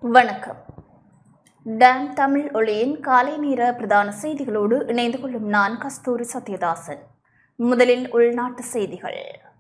வணக்கம் டான் தமிழ் ஒளியின் காலை நேர பிரதான செய்திகளோடு இணைந்து கொள்ளும் நான் கஸ்தூரி சத்யதாசன் முதலில் உள்நாட்டு செய்திகள்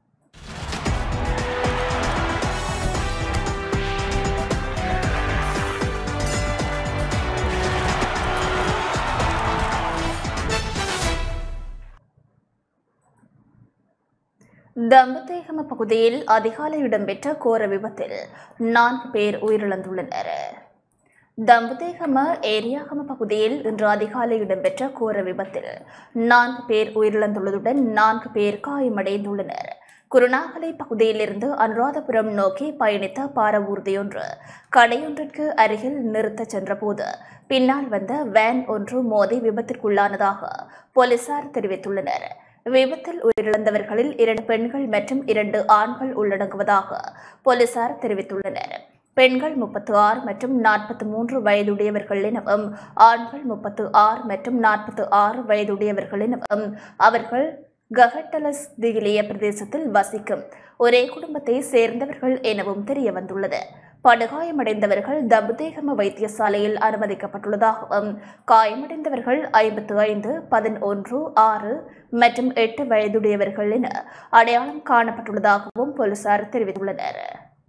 தம்பதேகம பகுதியில் அதிகாலை இடம்பெற்ற கோர விபத்தில் நான்கு பேர் உயிரிழந்துள்ளனர் தம்பதேகம ஏரியாகம பகுதியில் இன்று அதிகாலை இடம்பெற்ற கோர விபத்தில் நான்கு பேர் உயிரிழந்துள்ளதுடன் நான்கு பேர் காயமடைந்துள்ளனர் குருணாகலை பகுதியிலிருந்து அனுராதபுரம் நோக்கி பயணித்த பாரவூர்தியொன்று கடையொன்றிற்கு அருகில் நிறுத்தச் சென்றபோது பின்னால் வந்த வேன் ஒன்று மோதி விபத்திற்குள்ளானதாக போலீசார் தெரிவித்துள்ளனர் விபத்தில் உயிரிழந்தவர்களில் இரண்டு பெண்கள் மற்றும் இரண்டு ஆண்கள் உள்ளடங்குவதாக போலீசார் தெரிவித்துள்ளனர் பெண்கள் முப்பத்து ஆறு மற்றும் நாற்பத்தி மூன்று வயதுடையவர்கள் எனவும் ஆண்கள் முப்பத்து ஆறு மற்றும் நாற்பத்து ஆறு வயதுடையவர்கள் எனவும் அவர்கள் ககட்டலஸ் திகிலிய பிரதேசத்தில் வசிக்கும் ஒரே குடும்பத்தை சேர்ந்தவர்கள் எனவும் தெரிய வந்துள்ளது படுகாயமடைந்தவர்கள் தபுதேகம வைத்தியசாலையில் அனுமதிக்கப்பட்டுள்ளதாகவும் காயமடைந்தவர்கள் ஐம்பத்து ஐந்து பதினொன்று ஆறு மற்றும் எட்டு வயதுடையவர்கள் என அடையாளம் காணப்பட்டுள்ளதாகவும் போலீசார் தெரிவித்துள்ளனர்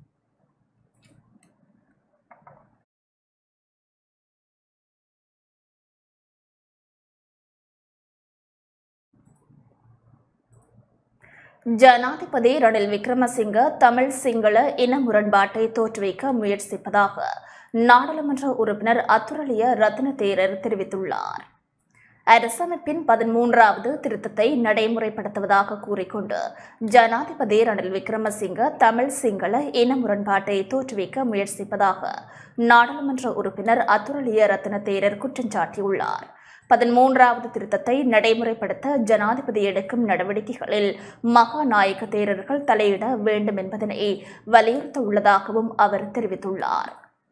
ஜனாதிபதி ரணில் விக்ரமசிங்க தமிழ் சிங்கள இன முரண்பாட்டை தோற்றுவிக்க முயற்சிப்பதாக நாடாளுமன்ற உறுப்பினர் அத்துரலிய ரத்ன தேரர் தெரிவித்துள்ளார் அரசமைப்பின் பதிமூன்றாவது திருத்தத்தை நடைமுறைப்படுத்துவதாக கூறிக்கொண்டு ஜனாதிபதி ரணில் விக்ரமசிங்க தமிழ் சிங்கள இன முரண்பாட்டை தோற்றுவிக்க முயற்சிப்பதாக நாடாளுமன்ற உறுப்பினர் அத்துரலிய ரத்ன தேரர் குற்றம் சாட்டியுள்ளார் பதிமூன்றாவது திருத்தத்தை நடைமுறைப்படுத்த ஜனாதிபதி எடுக்கும் நடவடிக்கைகளில் மகாநாயக தேரர்கள் தலையிட வேண்டும் என்பதனை வலியுறுத்த உள்ளதாகவும் அவர் தெரிவித்துள்ளார்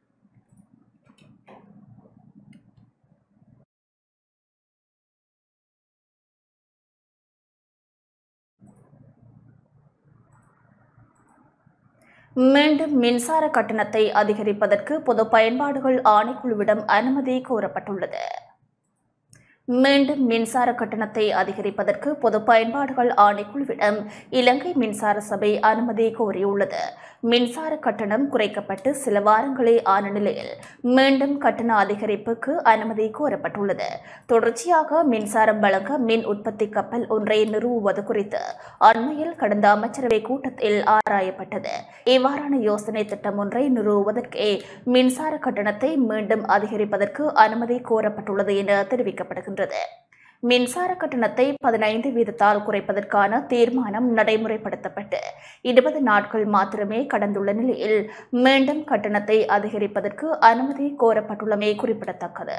மீண்டும் மின்சார கட்டணத்தை அதிகரிப்பதற்கு பொது பயன்பாடுகள் ஆணைக்குழுவிடம் அனுமதி கோரப்பட்டுள்ளது மீண்டும் மின்சார கட்டணத்தை அதிகரிப்பதற்கு பொது பயன்பாடுகள் ஆணைக்குழுவிடம் இலங்கை மின்சார சபை அனுமதி கோரியுள்ளது மின்சார கட்டணம் குறைக்கப்பட்டு சில வாரங்களே ஆன நிலையில் மீண்டும் கட்டண அதிகரிப்புக்கு அனுமதி கோரப்பட்டுள்ளது தொடர்ச்சியாக மின்சாரம் வழங்க மின் உற்பத்தி கப்பல் ஒன்றை நிறுவுவது குறித்து அண்மையில் கடந்த அமைச்சரவை கூட்டத்தில் ஆராயப்பட்டது இவ்வாறான யோசனை திட்டம் ஒன்றை நிறுவுவதற்கே மின்சார கட்டணத்தை மீண்டும் அதிகரிப்பதற்கு அனுமதி கோரப்பட்டுள்ளது என தெரிவிக்கப்படுகிறது வருகின்றது மின்சார கட்டணத்தை பதினைந்து வீதத்தால் குறைப்பதற்கான தீர்மானம் நடைமுறைப்படுத்தப்பட்டு இருபது நாட்கள் மாத்திரமே கடந்துள்ள நிலையில் மீண்டும் கட்டணத்தை அதிகரிப்பதற்கு அனுமதி கோரப்பட்டுள்ளமை குறிப்பிடத்தக்கது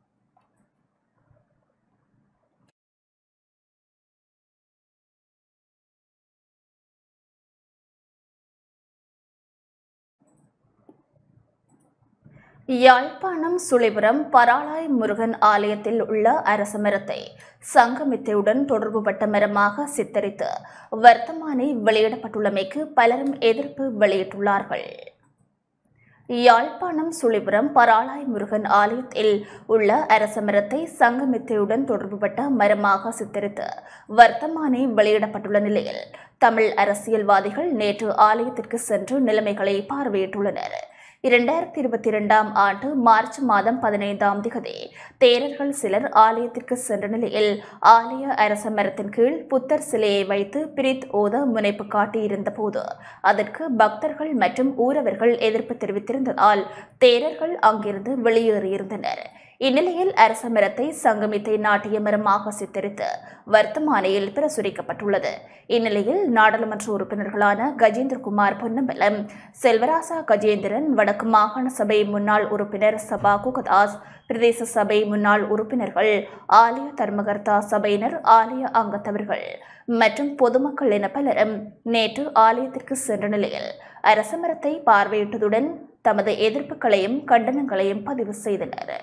யாழ்ப்பாணம் சுழிபுரம் பராளாய் முருகன் ஆலயத்தில் உள்ள அரச மரத்தை சங்கமித்தையுடன் தொடர்புபட்ட மரமாக சித்தரித்து வர்த்தமானி வெளியிடப்பட்டுள்ளமைக்கு பலரும் எதிர்ப்பு வெளியிட்டுள்ளார்கள் யாழ்ப்பாணம் சுழிபுரம் பராளாய் முருகன் ஆலயத்தில் உள்ள அரச மரத்தை சங்கமித்தையுடன் தொடர்புபட்ட மரமாக சித்தரித்து வர்த்தமானி வெளியிடப்பட்டுள்ள நிலையில் தமிழ் அரசியல்வாதிகள் நேற்று ஆலயத்திற்கு சென்று நிலைமைகளை பார்வையிட்டுள்ளனர் இரண்டாயிரத்தி இருபத்தி இரண்டாம் ஆண்டு மார்ச் மாதம் பதினைந்தாம் திகதி தேரர்கள் சிலர் ஆலயத்திற்கு சென்ற நிலையில் ஆலய அரச மரத்தின் கீழ் புத்தர் சிலையை வைத்து பிரித் ஓத முனைப்பு காட்டியிருந்த போது அதற்கு பக்தர்கள் மற்றும் ஊரவர்கள் எதிர்ப்பு தெரிவித்திருந்ததால் தேரர்கள் அங்கிருந்து வெளியேறியிருந்தனர் இந்நிலையில் அரச மரத்தை சங்கமித்தை நாட்டிய மரமாக சித்தரித்து வர்த்தமானியில் பிரசுரிக்கப்பட்டுள்ளது இந்நிலையில் நாடாளுமன்ற உறுப்பினர்களான கஜேந்திரகுமார் பொன்னம்பலம் செல்வராசா கஜேந்திரன் வடக்கு மாகாண சபை முன்னாள் உறுப்பினர் சபா குகதாஸ் பிரதேச சபை முன்னாள் உறுப்பினர்கள் ஆலய தர்மகர்த்தா சபையினர் ஆலய அங்கத்தவர்கள் மற்றும் பொதுமக்கள் என பலரும் நேற்று ஆலயத்திற்கு சென்ற நிலையில் அரசமரத்தை பார்வையிட்டதுடன் தமது எதிர்ப்புகளையும் கண்டனங்களையும் பதிவு செய்தனர்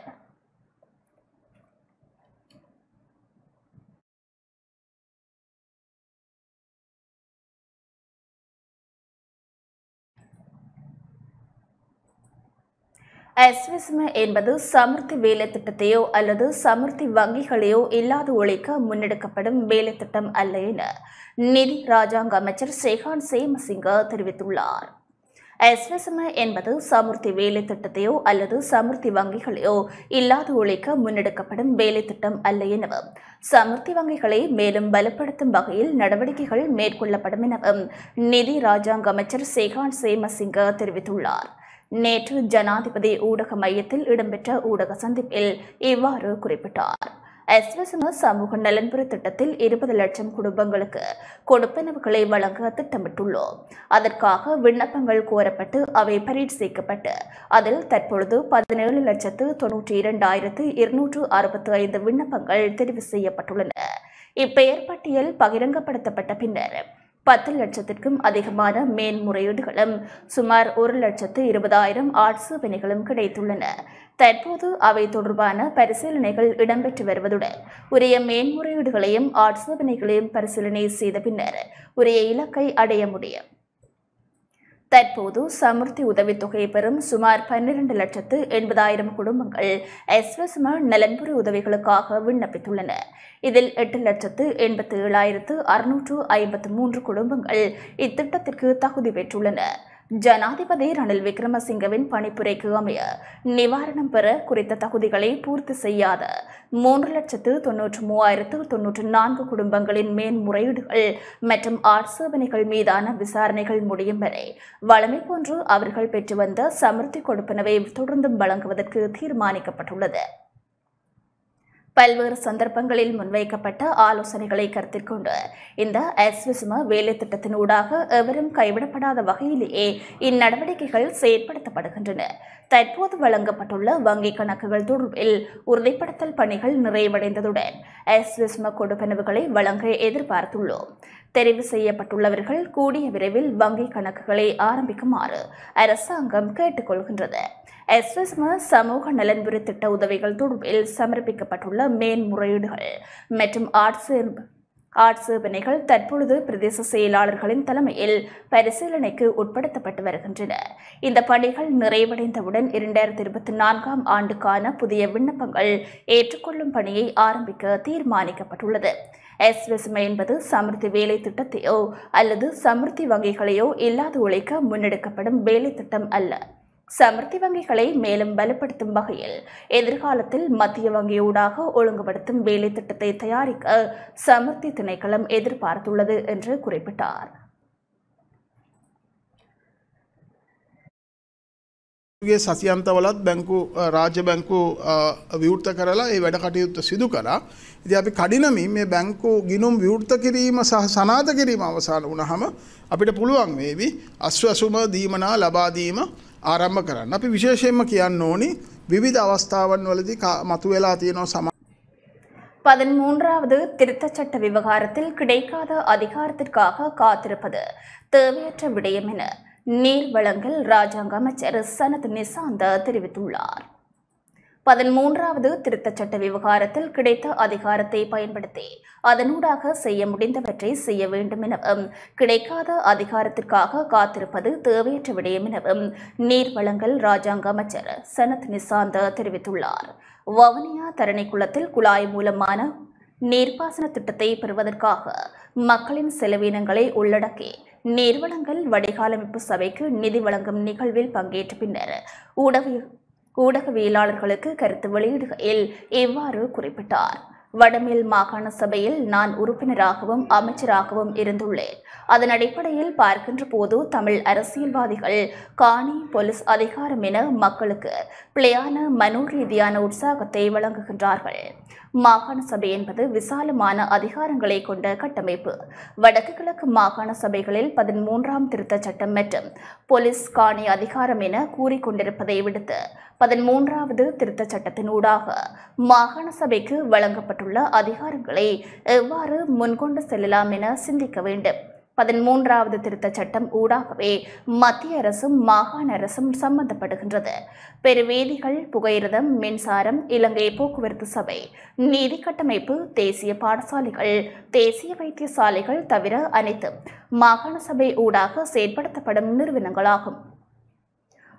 எஸ்விஸ்ம என்பது சமுர்த்தி வேலை திட்டத்தையோ அல்லது சமுர்த்தி வங்கிகளையோ இல்லாது ஒழிக்க முன்னெடுக்கப்படும் வேலை திட்டம் அல்ல என நிதி ராஜாங்க அமைச்சர் சேகான் சேமசிங்க தெரிவித்துள்ளார் எஸ்வசம என்பது சமுர்த்தி வேலை திட்டத்தையோ அல்லது சமுர்த்தி வங்கிகளையோ இல்லாது ஒழிக்க முன்னெடுக்கப்படும் வேலை திட்டம் அல்ல எனவும் சமுர்த்தி வங்கிகளை மேலும் பலப்படுத்தும் வகையில் நடவடிக்கைகள் மேற்கொள்ளப்படும் எனவும் நிதி ராஜாங்க அமைச்சர் சேகான் சேமசிங்க தெரிவித்துள்ளார் நேற்று ஜனாதிபதி ஊடக மையத்தில் இடம்பெற்ற ஊடக சந்திப்பில் இவ்வாறு குறிப்பிட்டார் எஸ்வசம சமூக நலன்புரி திட்டத்தில் இருபது லட்சம் குடும்பங்களுக்கு கொடுப்பனவுகளை வழங்க திட்டமிட்டுள்ளோம் அதற்காக விண்ணப்பங்கள் கோரப்பட்டு அவை பரீட்சிக்கப்பட்டு அதில் தற்பொழுது பதினேழு லட்சத்து தொன்னூற்றி இரண்டாயிரத்து இருநூற்று அறுபத்தி ஐந்து விண்ணப்பங்கள் தெரிவு செய்யப்பட்டுள்ளன இப்பெயர் பட்டியல் பகிரங்கப்படுத்தப்பட்ட பின்னர் பத்து லட்சத்திற்கும் அதிகமான மேன்முறையீடுகளும் சுமார் ஒரு லட்சத்து இருபதாயிரம் ஆட்சேபனைகளும் கிடைத்துள்ளன தற்போது அவை தொடர்பான பரிசீலனைகள் இடம்பெற்று வருவதுடன் உரிய மேன்முறையீடுகளையும் ஆட்சேபனைகளையும் பரிசீலனை செய்த பின்னர் உரிய இலக்கை அடைய முடியும் தற்போது சமுர்த்தி உதவித்தொகை பெறும் சுமார் பன்னிரண்டு லட்சத்து எண்பதாயிரம் குடும்பங்கள் எஸ்வசம நலன்புரி உதவிகளுக்காக விண்ணப்பித்துள்ளன இதில் எட்டு லட்சத்து எண்பத்தி ஏழாயிரத்து அறுநூற்று ஐம்பத்து மூன்று குடும்பங்கள் இத்திட்டத்திற்கு தகுதி பெற்றுள்ளன ஜனாதிபதி ரணில் விக்ரமசிங்கவின் பணிப்புரைக்கு அமைய நிவாரணம் பெற குறித்த தகுதிகளை பூர்த்தி செய்யாத மூன்று லட்சத்து தொன்னூற்று மூவாயிரத்து தொன்னூற்று நான்கு குடும்பங்களின் மேன்முறையீடுகள் மற்றும் ஆட்சேபனைகள் மீதான விசாரணைகள் முடியும் வரை வழமை போன்று அவர்கள் பெற்று வந்த சமிர்த்தி கொடுப்பனவை தொடர்ந்தும் வழங்குவதற்கு தீர்மானிக்கப்பட்டுள்ளது பல்வேறு சந்தர்ப்பங்களில் முன்வைக்கப்பட்ட ஆலோசனைகளை கருத்தில் கொண்டு இந்த எஸ்விசும வேலை திட்டத்தின் ஊடாக எவரும் கைவிடப்படாத வகையிலேயே இந்நடவடிக்கைகள் செயற்படுத்தப்படுகின்றன தற்போது வழங்கப்பட்டுள்ள வங்கிக் கணக்குகள் தொடர்பில் உறுதிப்படுத்தல் பணிகள் நிறைவடைந்ததுடன் எஸ்விஸ்ம கொடுப்பனவுகளை வழங்க எதிர்பார்த்துள்ளோம் தெரிவு செய்யப்பட்டுள்ளவர்கள் கூடிய விரைவில் வங்கிக் கணக்குகளை ஆரம்பிக்குமாறு அரசாங்கம் கேட்டுக்கொள்கின்றது எஸ்எஸ்ம சமூக நலன்புரி திட்ட உதவிகள் தொடர்பில் சமர்ப்பிக்கப்பட்டுள்ள மேன்முறையீடுகள் மற்றும் ஆட்சேர்ப்பு ஆட்சேபனைகள் தற்பொழுது பிரதேச செயலாளர்களின் தலைமையில் பரிசீலனைக்கு உட்படுத்தப்பட்டு வருகின்றன இந்த பணிகள் நிறைவடைந்தவுடன் இரண்டாயிரத்தி இருபத்தி நான்காம் ஆண்டுக்கான புதிய விண்ணப்பங்கள் ஏற்றுக்கொள்ளும் பணியை ஆரம்பிக்க தீர்மானிக்கப்பட்டுள்ளது எஸ்விஸ்ம என்பது சமிர்த்தி வேலை திட்டத்தையோ அல்லது சமிர்த்தி வங்கிகளையோ இல்லாது ஒழிக்க முன்னெடுக்கப்படும் வேலை திட்டம் அல்ல சமிர்த்தி வங்கிகளை மேலும் பலப்படுத்தும் வகையில் எதிர்காலத்தில் மத்திய வங்கியூடாக ஒழுங்குபடுத்தும் வேலை திட்டத்தை தயாரிக்க சமிர்த்தி திணைக்களம் எதிர்பார்த்துள்ளது என்று குறிப்பிட்டார் ගේ සතියන්තවලත් බැංකු අ, රාජ්‍ය බැංකු අ, විවෘත කරලා ඒ වැඩ කටයුත්ත සිදු කරා. ඉති අපි කඩිනමින් මේ බැංකු ගිනුම් විවෘත කිරීම සහ සනාත කිරීම අවසාන වනහම අපිට පුළුවන් වේවි අස්වසුම දීමනා ලබාදීම ආරම්භ කරන්න. අපි විශේෂයෙන්ම කියන්න ඕනි විවිධ අවස්ථාවන් වලදි මතු වෙලා තියෙනවා සම பதிமூன்றாவது திருத்தச் சட்ட விவகாரத்தில் கிடைக்காத அதிகாரத்திற்காக காத்திருப்பது தேவையற்ற விடயம் என நீர் வழங்கல் ராஜாங்க அமைச்சர் சனத் நிசாந்த தெரிவித்துள்ளார் பதிமூன்றாவது திருத்தச் சட்ட விவகாரத்தில் கிடைத்த அதிகாரத்தை பயன்படுத்தி அதனூடாக செய்ய முடிந்தவற்றை செய்ய வேண்டும் எனவும் கிடைக்காத அதிகாரத்திற்காக காத்திருப்பது தேவையற்ற விடயம் எனவும் நீர் வழங்கல் ராஜாங்க அமைச்சர் சனத் நிசாந்த தெரிவித்துள்ளார் வவுனியா தரணிக்குளத்தில் குழாய் மூலமான நீர்ப்பாசன திட்டத்தை பெறுவதற்காக மக்களின் செலவினங்களை உள்ளடக்கி நீர்வளங்கள் வடிகாலமைப்பு சபைக்கு நிதி வழங்கும் நிகழ்வில் பங்கேற்ற பின்னர் ஊடக ஊடகவியலாளர்களுக்கு கருத்து வெளியிடுகையில் இவ்வாறு குறிப்பிட்டார் வடமேல் மாகாண சபையில் நான் உறுப்பினராகவும் அமைச்சராகவும் இருந்துள்ளேன் அதன் அடிப்படையில் பார்க்கின்ற போது தமிழ் அரசியல்வாதிகள் காணி போலீஸ் அதிகாரம் என மக்களுக்கு பிழையான மனோரீதியான உற்சாகத்தை வழங்குகின்றார்கள் மாகாண சபை என்பது விசாலமான அதிகாரங்களை கொண்ட கட்டமைப்பு வடக்கு கிழக்கு மாகாண சபைகளில் பதிமூன்றாம் திருத்தச் சட்டம் மற்றும் போலீஸ் காணி அதிகாரம் என கூறிக்கொண்டிருப்பதை விடுத்து பதிமூன்றாவது திருத்தச் சட்டத்தின் ஊடாக மாகாண சபைக்கு வழங்கப்பட்டுள்ள அதிகாரங்களை எவ்வாறு முன்கொண்டு செல்லலாம் என சிந்திக்க வேண்டும் பதிமூன்றாவது திருத்தச் சட்டம் ஊடாகவே மத்திய அரசும் மாகாண அரசும் சம்பந்தப்படுகின்றது பெருவேதிகள் புகையிரதம் மின்சாரம் இலங்கை போக்குவரத்து சபை நீதி கட்டமைப்பு தேசிய பாடசாலைகள் தேசிய வைத்தியசாலைகள் தவிர அனைத்தும் மாகாண சபை ஊடாக செயற்படுத்தப்படும் நிறுவனங்களாகும்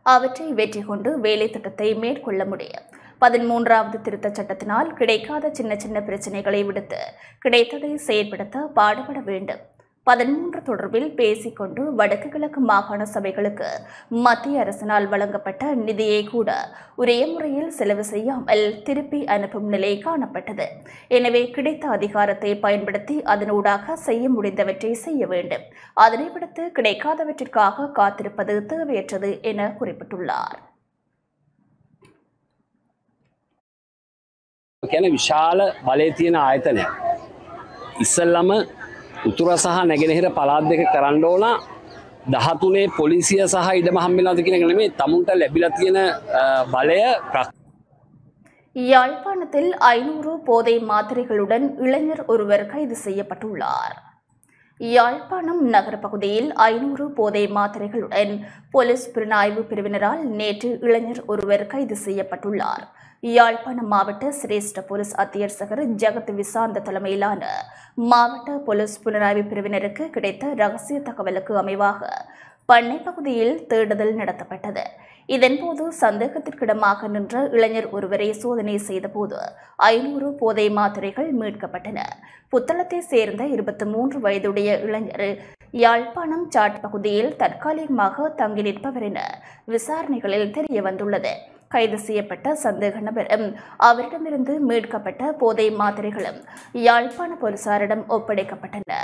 அவற்றை வெற்றி கொண்டு வேலை திட்டத்தை மேற்கொள்ள முடியும் பதிமூன்றாவது திருத்தச் சட்டத்தினால் கிடைக்காத சின்ன சின்ன பிரச்சனைகளை விடுத்து கிடைத்ததை செயற்படுத்த பாடுபட வேண்டும் பதிமூன்று தொடர்பில் பேசிக்கொண்டு வடக்கு கிழக்கு மாகாண சபைகளுக்கு மத்திய அரசினால் வழங்கப்பட்ட நிதியை கூட உரிய முறையில் செலவு செய்யாமல் திருப்பி அனுப்பும் நிலை காணப்பட்டது எனவே கிடைத்த அதிகாரத்தை பயன்படுத்தி அதனூடாக செய்ய முடிந்தவற்றை செய்ய வேண்டும் அதனை விடுத்து கிடைக்காதவற்றிற்காக காத்திருப்பது தேவையற்றது என குறிப்பிட்டுள்ளார் කියන විශාල බලය තියෙන ආයතනයක්. ඉස්සල්ලම උතුර සහ නැගෙනහිර පලාත් දෙක කරන්න ඕන දහතුනේ පොලිසිය සහ ඉඩම හම්බෙලාද කියන නෙමේ තමුන්ට ලැබිල තියෙන අ, බලය ප්‍රක් யாழ்ப்பாணத்தில் ஐநூறு போதை மாத்திரைகளுடன் இளைஞர் ஒருவர் கைது செய்யப்பட்டுள்ளார் யாழ்ப்பாணம் நகர பகுதியில் ஐநூறு போதை மாத்திரைகளுடன் போலீஸ் புலனாய்வு பிரிவினரால் நேற்று இளைஞர் ஒருவர் கைது செய்யப்பட்டுள்ளார் யாழ்ப்பாணம் மாவட்ட சிரேஷ்ட போலீஸ் அத்தியட்சகர் ஜெகத் விசாந்த தலைமையிலான மாவட்ட போலீஸ் புலனாய்வு பிரிவினருக்கு கிடைத்த ரகசிய தகவலுக்கு அமைவாக பண்ணை பகுதியில் தேடுதல் நடத்தப்பட்டது இதன்போது சந்தேகத்திற்கிடமாக நின்ற இளைஞர் ஒருவரை சோதனை செய்தபோது ஐநூறு போதை மாத்திரைகள் மீட்கப்பட்டன புத்தளத்தை சேர்ந்த இருபத்தி மூன்று வயதுடைய இளைஞர் யாழ்ப்பாணம் சாட் பகுதியில் தற்காலிகமாக தங்கி நிற்பவர் என விசாரணைகளில் தெரிய வந்துள்ளது கைது செய்யப்பட்ட சந்தேக நபரும் அவரிடமிருந்து மீட்கப்பட்ட போதை மாத்திரைகளும் யாழ்ப்பாண போலீசாரிடம் ஒப்படைக்கப்பட்டன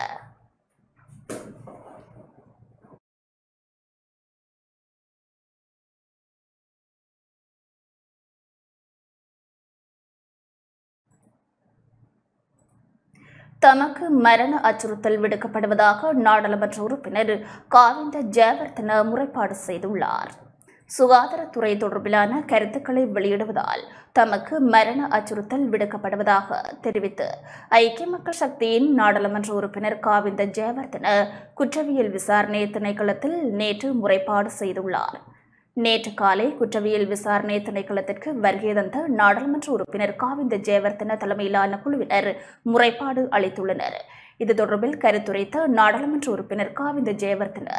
தமக்கு மரண அச்சுறுத்தல் விடுக்கப்படுவதாக நாடாளுமன்ற உறுப்பினர் காவிந்த ஜெயவர்தன முறைப்பாடு செய்துள்ளார் சுகாதாரத்துறை தொடர்பிலான கருத்துக்களை வெளியிடுவதால் தமக்கு மரண அச்சுறுத்தல் விடுக்கப்படுவதாக தெரிவித்து ஐக்கிய மக்கள் சக்தியின் நாடாளுமன்ற உறுப்பினர் காவிந்த ஜெயவர்தன குற்றவியல் விசாரணை திணைக்களத்தில் நேற்று முறைப்பாடு செய்துள்ளார் நேற்று காலை குற்றவியல் விசாரணை திணைக்களத்திற்கு வருகை தந்த நாடாளுமன்ற உறுப்பினர் காவிந்த ஜெயவர்தன தலைமையிலான குழுவினர் முறைப்பாடு அளித்துள்ளனர் இது தொடர்பில் கருத்துரைத்த நாடாளுமன்ற உறுப்பினர் காவிந்த ஜெயவர்தன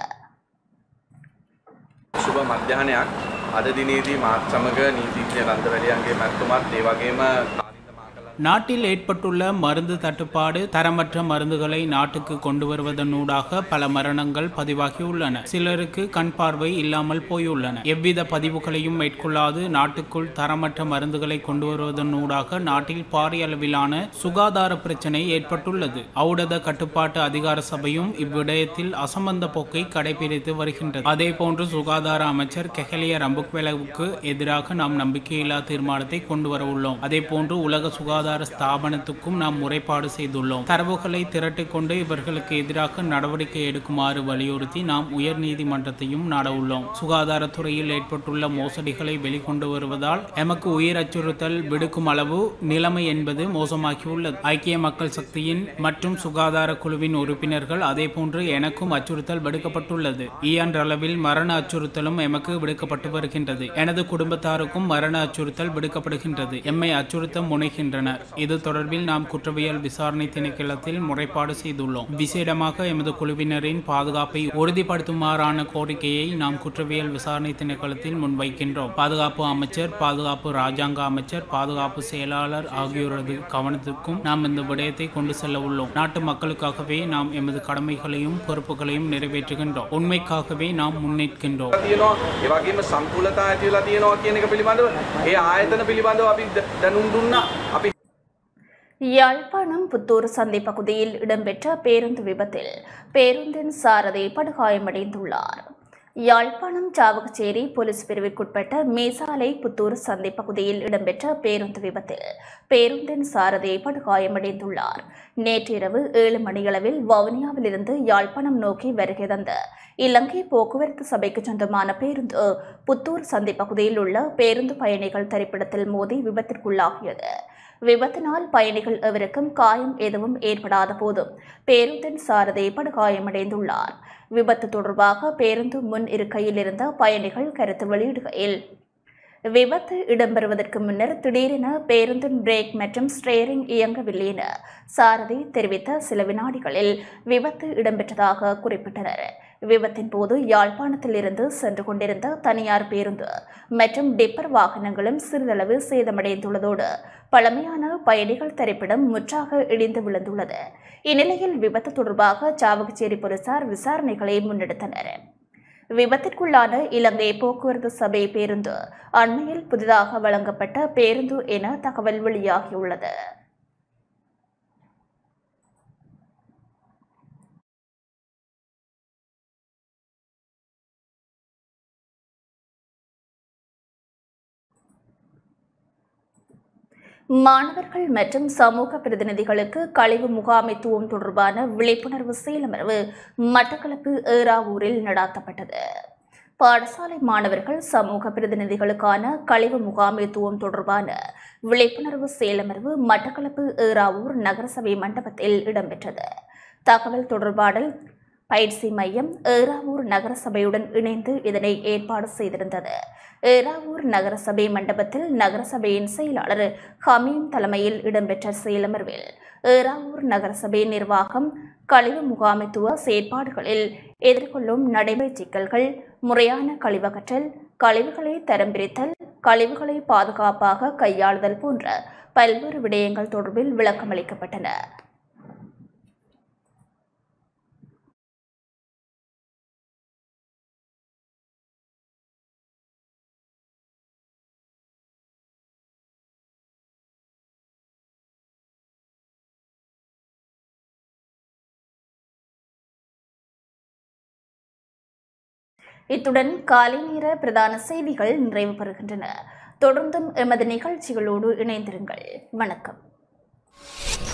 සුබ මධ්‍යහනයක් අද දිනේදී මාත් සමග නීතිඥ රන්දවැලියන්ගේ මැත්තුමත් ඒ වගේම කාලින්ද මාකලන් நாட்டில் ஏற்பட்டுள்ள மருந்து தட்டுப்பாடு தரமற்ற மருந்துகளை நாட்டுக்கு கொண்டு வருவதனூடாக பல மரணங்கள் பதிவாகியுள்ளன சிலருக்கு கண் பார்வை இல்லாமல் போயுள்ளன எவ்வித பதிவுகளையும் மேற்கொள்ளாது நாட்டுக்குள் தரமற்ற மருந்துகளை கொண்டு வருவதனூடாக நாட்டில் பாரிய அளவிலான சுகாதார பிரச்சினை ஏற்பட்டுள்ளது ஔடத கட்டுப்பாட்டு அதிகார சபையும் இவ்விடயத்தில் அசம்பந்த போக்கை கடைபிடித்து வருகின்றது அதேபோன்று சுகாதார அமைச்சர் கெஹலிய ரம்புக்வெலவுக்கு எதிராக நாம் நம்பிக்கையில்லா தீர்மானத்தை கொண்டு வர உள்ளோம் அதேபோன்று உலக சுகாதார ஸ்தாபனத்துக்கும் நாம் முறைப்பாடு செய்துள்ளோம் தரவுகளை திரட்டிக் கொண்டு இவர்களுக்கு எதிராக நடவடிக்கை எடுக்குமாறு வலியுறுத்தி நாம் உயர் நீதிமன்றத்தையும் நாட உள்ளோம் சுகாதாரத்துறையில் ஏற்பட்டுள்ள மோசடிகளை வெளிக்கொண்டு வருவதால் எமக்கு உயிர் அச்சுறுத்தல் விடுக்கும் அளவு நிலைமை என்பது மோசமாகியுள்ளது ஐக்கிய மக்கள் சக்தியின் மற்றும் சுகாதார குழுவின் உறுப்பினர்கள் அதேபோன்று எனக்கும் அச்சுறுத்தல் விடுக்கப்பட்டுள்ளது ஈயன்ற அளவில் மரண அச்சுறுத்தலும் எமக்கு விடுக்கப்பட்டு வருகின்றது எனது குடும்பத்தாருக்கும் மரண அச்சுறுத்தல் விடுக்கப்படுகின்றது எம்மை அச்சுறுத்த முனைகின்றனர் இது தொடர்பில் நாம் குற்றவியல் விசாரணை திணைக்களத்தில் முறைப்பாடு செய்துள்ளோம் விசேடமாக எமது குழுவினரின் பாதுகாப்பை உறுதிப்படுத்துமாறான கோரிக்கையை நாம் குற்றவியல் விசாரணை திணைக்களத்தில் முன்வைக்கின்றோம் பாதுகாப்பு அமைச்சர் பாதுகாப்பு ராஜாங்க அமைச்சர் பாதுகாப்பு செயலாளர் ஆகியோரது கவனத்திற்கும் நாம் இந்த விடயத்தை கொண்டு செல்ல உள்ளோம் நாட்டு மக்களுக்காகவே நாம் எமது கடமைகளையும் பொறுப்புகளையும் நிறைவேற்றுகின்றோம் உண்மைக்காகவே நாம் முன்னேற்கின்றோம் තියෙනවා ඒ වගේම සම්පූලතා ඇති වෙලා තියෙනවා කියන එක පිළිබඳව ඒ ආයතන පිළිබඳව අපි ද- දැනුම් දුන්නා අපි யாழ்ப்பாணம் புத்தூர் சந்தை பகுதியில் இடம்பெற்ற பேருந்து விபத்தில் பேருந்தின் சாரதி படுகாயமடைந்துள்ளார் யாழ்ப்பாணம் சாவகச்சேரி போலீஸ் பிரிவிற்குட்பட்ட மேசாலை புத்தூர் சந்தை பகுதியில் இடம்பெற்ற பேருந்து விபத்தில் பேருந்தின் சாரதி படுகாயமடைந்துள்ளார் நேற்றிரவு ஏழு மணியளவில் வவுனியாவிலிருந்து யாழ்ப்பாணம் நோக்கி வருகை தந்த இலங்கை போக்குவரத்து சபைக்கு சொந்தமான பேருந்து புத்தூர் சந்தை பகுதியில் உள்ள பேருந்து பயணிகள் தரிப்பிடத்தில் மோதி விபத்திற்குள்ளாகியது விபத்தினால் பயணிகள் எவருக்கும் காயம் எதுவும் ஏற்படாத போதும் பேருந்தின் சாரதி படுகாயமடைந்துள்ளார் விபத்து தொடர்பாக பேருந்து முன் இருக்கையில் இருந்த பயணிகள் கருத்து வெளியிடுகையில் விபத்து இடம்பெறுவதற்கு முன்னர் திடீரென பேருந்தின் பிரேக் மற்றும் ஸ்டேரிங் இயங்கவில்லை என சாரதி தெரிவித்த சில வினாடிகளில் விபத்து இடம்பெற்றதாக குறிப்பிட்டனர் விபத்தின் போது யாழ்ப்பாணத்தில் இருந்து சென்று கொண்டிருந்த தனியார் பேருந்து மற்றும் டிப்பர் வாகனங்களும் சிறிதளவு சேதமடைந்துள்ளதோடு பழமையான பயணிகள் திரைப்படம் முற்றாக இடிந்து விழுந்துள்ளது இந்நிலையில் விபத்து தொடர்பாக சாவகச்சேரி போலீசார் விசாரணைகளை முன்னெடுத்தனர் விபத்திற்குள்ளான இலங்கை போக்குவரத்து சபை பேருந்து அண்மையில் புதிதாக வழங்கப்பட்ட பேருந்து என தகவல் வெளியாகியுள்ளது மாணவர்கள் மற்றும் சமூக பிரதிநிதிகளுக்கு கழிவு முகாமைத்துவம் தொடர்பான விழிப்புணர்வு செயலமர்வு மட்டக்களப்பு ஏறாவூரில் நடாத்தப்பட்டது பாடசாலை மாணவர்கள் சமூக பிரதிநிதிகளுக்கான கழிவு முகாமைத்துவம் தொடர்பான விழிப்புணர்வு செயலமர்வு மட்டக்களப்பு ஏறாவூர் நகரசபை மண்டபத்தில் இடம்பெற்றது தகவல் தொடர்பாடல் பயிற்சி மையம் ஏறாவூர் நகரசபையுடன் இணைந்து இதனை ஏற்பாடு செய்திருந்தது ஏறாவூர் நகரசபை மண்டபத்தில் நகரசபையின் செயலாளர் ஹமீம் தலைமையில் இடம்பெற்ற செயலமர்வில் ஏறாவூர் நகரசபை நிர்வாகம் கழிவு முகாமைத்துவ செயற்பாடுகளில் எதிர்கொள்ளும் நடைமுறை சிக்கல்கள் முறையான கழிவகற்றல் கழிவுகளை தரம் பிரித்தல் கழிவுகளை பாதுகாப்பாக கையாளுதல் போன்ற பல்வேறு விடயங்கள் தொடர்பில் விளக்கமளிக்கப்பட்டன இத்துடன் காலை நேர பிரதான செய்திகள் நிறைவு பெறுகின்றன தொடர்ந்தும் எமது நிகழ்ச்சிகளோடு இணைந்திருங்கள் வணக்கம்